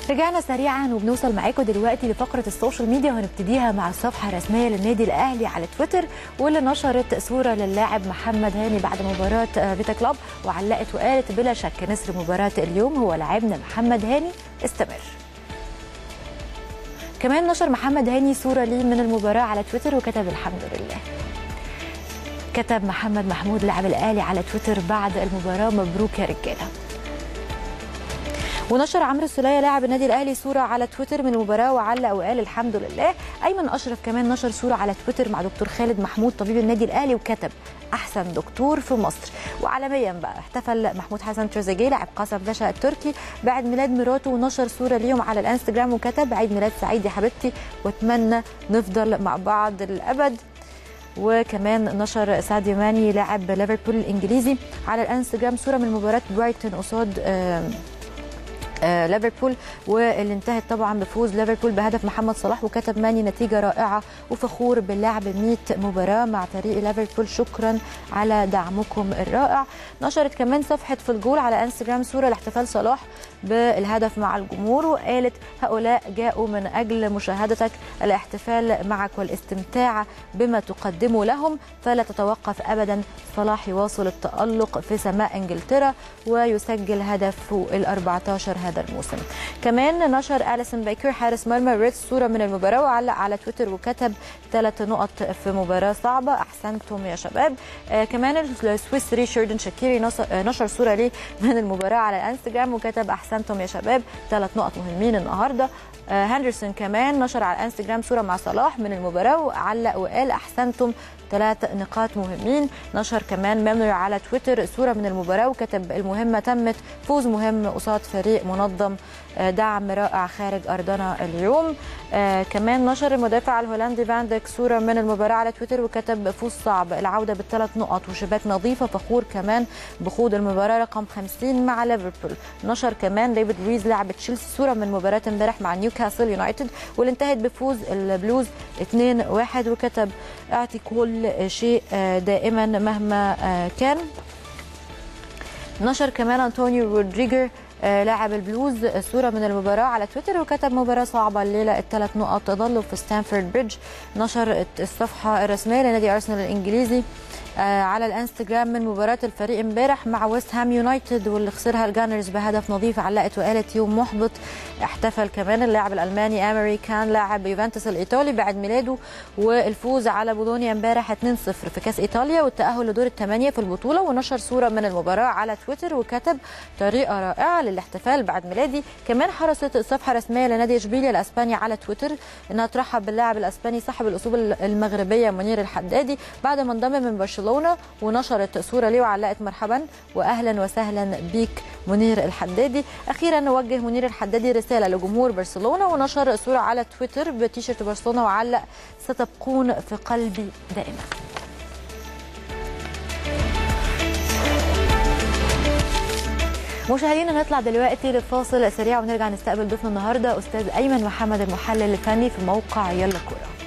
رجعنا سريعا وبنوصل معاكم دلوقتي لفقره السوشيال ميديا وهنبتديها مع الصفحه الرسميه للنادي الاهلي على تويتر واللي نشرت صوره للاعب محمد هاني بعد مباراه فيتا كلوب وعلقت وقالت بلا شك نسر مباراه اليوم هو لاعبنا محمد هاني استمر كمان نشر محمد هاني صوره ليه من المباراه على تويتر وكتب الحمد لله كتب محمد محمود لاعب الاهلي على تويتر بعد المباراه مبروك يا رجاله ونشر عمرو السوليه لاعب النادي الاهلي صوره على تويتر من المباراه وعلق وقال الحمد لله ايمن اشرف كمان نشر صوره على تويتر مع دكتور خالد محمود طبيب النادي الاهلي وكتب احسن دكتور في مصر وعالميا بقى احتفل محمود حسن تريزيجيه لاعب قصر باشا التركي بعد ميلاد مراته ونشر صوره ليهم على الانستجرام وكتب عيد ميلاد سعيد يا حبيبتي واتمنى نفضل مع بعض للابد وكمان نشر ساديو ماني لاعب ليفربول الانجليزي على الانستجرام صوره من مباراه برايتون قصاد آه ليفربول واللي انتهت طبعا بفوز ليفربول بهدف محمد صلاح وكتب ماني نتيجه رائعه وفخور باللعب 100 مباراه مع فريق ليفربول شكرا على دعمكم الرائع نشرت كمان صفحه في الجول على انستجرام صوره لاحتفال صلاح بالهدف مع الجمهور وقالت هؤلاء جاءوا من اجل مشاهدتك الاحتفال معك والاستمتاع بما تقدمه لهم فلا تتوقف ابدا صلاح يواصل التالق في سماء انجلترا ويسجل هدفه ال 14 هذا الموسم كمان نشر اليسون بايكر حارس مرمى ريدز صوره من المباراه وعلق على تويتر وكتب ثلاث نقط في مباراه صعبه احسنتم يا شباب آه كمان السويسري شيردن شاكيري نشر صوره ليه من المباراه على الانستجرام وكتب احسنتم يا شباب ثلاث نقط مهمين النهارده آه هندرسون كمان نشر على الانستجرام صوره مع صلاح من المباراه وعلق وقال احسنتم ثلاث نقاط مهمين نشر كمان ميموري على تويتر صوره من المباراه وكتب المهمه تمت فوز مهم قصاد فريق منظم دعم رائع خارج ارضنا اليوم آه كمان نشر المدافع الهولندي فاندك صوره من المباراه على تويتر وكتب فوز صعب العوده بالثلاث نقط وشباك نظيفه فخور كمان بخوض المباراه رقم 50 مع ليفربول نشر كمان ديفيد ريز لاعب تشيلسي صوره من مباراه امبارح مع نيوكاسل يونايتد واللي انتهت بفوز البلوز 2-1 وكتب اعطي كل شيء دائما مهما كان نشر كمان انطونيو رودريجر لاعب البلوز صورة من المباراة على تويتر وكتب مباراة صعبة الليلة الثلاث نقط ظلوا في ستانفورد بريدج نشر الصفحة الرسمية لنادي أرسنال الإنجليزي على الانستجرام من مباراة الفريق امبارح مع ويست هام يونايتد واللي خسرها الجانرز بهدف نظيف علقت وقالت يوم محبط احتفل كمان اللاعب الالماني امري كان لاعب يوفنتوس الايطالي بعد ميلاده والفوز على بولونيا امبارح 2-0 في كاس ايطاليا والتاهل لدور الثمانيه في البطوله ونشر صوره من المباراه على تويتر وكتب طريقه رائعه للاحتفال بعد ميلادي كمان حرصت الصفحه الرسميه لنادي اشبيليا الاسباني على تويتر انها ترحب باللاعب الاسباني صاحب الاصول المغربيه منير الحدادي بعد ما انضم من برشلونه ونشرت صوره ليه وعلقت مرحبا واهلا وسهلا بيك منير الحدادي اخيرا وجه منير الحدادي رساله لجمهور برشلونه ونشر صوره على تويتر بتيشيرت برشلونه وعلق ستبقون في قلبي دائما مشاهدينا نطلع دلوقتي لفاصل سريع ونرجع نستقبل ضيفنا النهارده استاذ ايمن محمد المحلل الفني في موقع يلا كوره